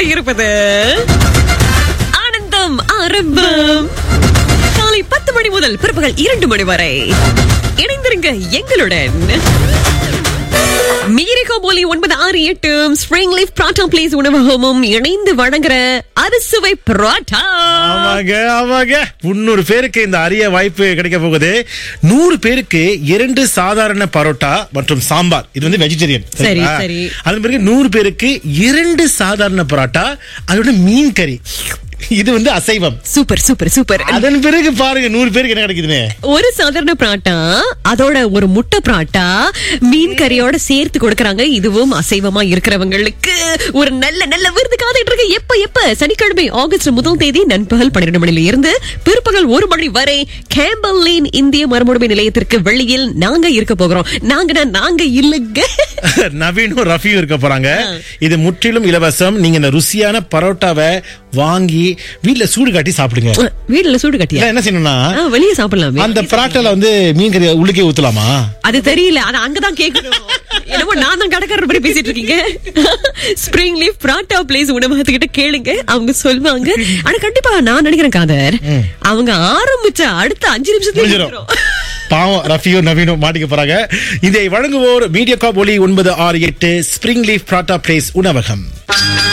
கொண்டிருப்பது ஆனந்தம் ஆரம்பம் காலை பத்து மணி முதல் பிற்பகல் இரண்டு மணி வரை இணைந்திருங்க எங்களுடன் மீரிகோ போலி ஒன்பது ஆறு எட்டு ஸ்ப்ரிங் லீஃப் பிராட்டா பிளேஸ் உணவகமும் இணைந்து வழங்குற அறுசுவை பரோட்டா ஆமாங்க ஆமாங்க முன்னூறு பேருக்கு இந்த அரிய வாய்ப்பு கிடைக்க போகுது நூறு பேருக்கு இரண்டு சாதாரண பரோட்டா மற்றும் சாம்பார் இது வந்து வெஜிடேரியன் சரி, சரி. அதன் பிறகு நூறு பேருக்கு இரண்டு சாதாரண பரோட்டா அதோட மீன் கறி இது வந்து அசைவம் சூப்பர் சூப்பர் சூப்பர் அதன் பிறகு பாருங்க நூறு பேருக்கு என்ன கிடைக்குதுன்னு ஒரு சாதாரண பராட்டா அதோட ஒரு முட்டை பராட்டா மீன் கறியோட சேர்த்து கொடுக்கறாங்க இதுவும் அசைவமா இருக்கிறவங்களுக்கு ஒரு நல்ல நல்ல விருது காத்துட்டு இருக்கு எப்ப எப்ப சனிக்கிழமை ஆகஸ்ட் முதல் தேதி நண்பகல் பன்னிரண்டு மணில இருந்து பிற்பகல் ஒரு மணி வரை கேம்பல் லேன் இந்திய மறுமொழி நிலையத்திற்கு வெளியில் நாங்க இருக்க போகிறோம் நாங்க நாங்க இல்லைங்க நவீனும் ரஃபியும் இருக்க போறாங்க இது முற்றிலும் இலவசம் நீங்க இந்த ருசியான பரோட்டாவை வாங்கி வீட்ல சூடு காட்டி சாப்பிடுங்க வீட்டுல சூடு கட்டியா இல்ல, என்ன செய்யணும்னா ஆ, வெளியே சாப்பிடலாம் அந்த பரோட்டால வந்து மீன் கறி உள்ளுக்கே ஊத்தலாமா அது தெரியல அது அங்கதான் கேட்கணும் என்னமோ நான் தான் கடைக்காரர் மாதிரி பேசிட்டு இருக்கீங்க ஸ்ப்ரிங் லீஃப் பிராட்டா பிளேஸ் உணவகத்துக்கிட்ட கேளுங்க அவங்க சொல்லுவாங்க ஆனா கண்டிப்பா நான் நினைக்கிறேன் காதர் அவங்க ஆரம்பிச்ச அடுத்த அஞ்சு நிமிஷத்துல முடிஞ்சிடும் முடிஞ்சிரும். பாவம் ரஃபியும் நவீனும் மாட்டிக்க போறாங்க இதை வழங்குவோர் மீடியா காப் ஒலி ஒன்பது ஆறு எட்டு ஸ்பிரிங் லீஃப் பிராட்டா பிளேஸ் உணவகம்